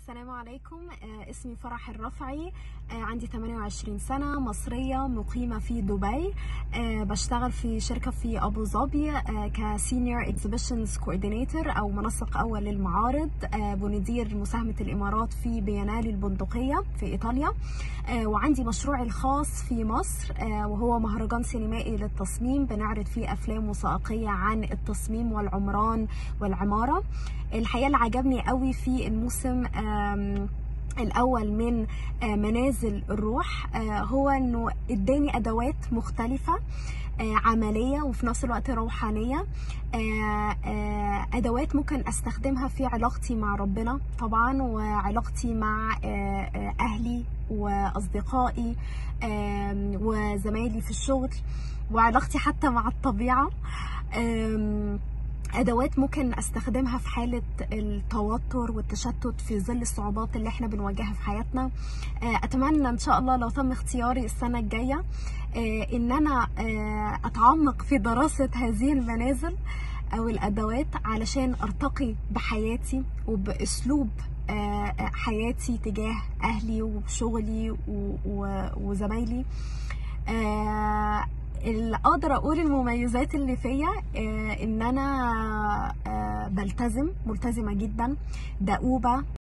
السلام عليكم آه، اسمي فرح الرفعي آه، عندي 28 سنة مصرية مقيمة في دبي آه، بشتغل في شركة في أبو ظبي كسينيور اكزيبيشنز كوردينيتور أو منسق أول للمعارض آه، بندير مساهمة الإمارات في بيانالي البندقية في إيطاليا آه، وعندي مشروعي الخاص في مصر آه، وهو مهرجان سينمائي للتصميم بنعرض فيه أفلام وثائقية عن التصميم والعمران والعمارة الحقيقة اللي عجبني قوي في الموسم آم، الاول من آه، منازل الروح آه، هو انه اداني ادوات مختلفه آه، عمليه وفي نفس الوقت روحانيه آه، آه، ادوات ممكن استخدمها في علاقتي مع ربنا طبعا وعلاقتي مع آه، آه، اهلي واصدقائي آم، وزمايلي في الشغل وعلاقتي حتى مع الطبيعه آم، ادوات ممكن استخدمها في حاله التوتر والتشتت في ظل الصعوبات اللي احنا بنواجهها في حياتنا آه، اتمنى ان شاء الله لو تم اختياري السنه الجايه آه، ان انا آه، اتعمق في دراسه هذه المنازل او الادوات علشان ارتقي بحياتي وباسلوب آه، آه، حياتي تجاه اهلي وشغلي و- و- وزمايلي آه، اللي اقدر اقول المميزات اللي فيا آه، ان انا آه، بلتزم ملتزمه جدا دؤوبه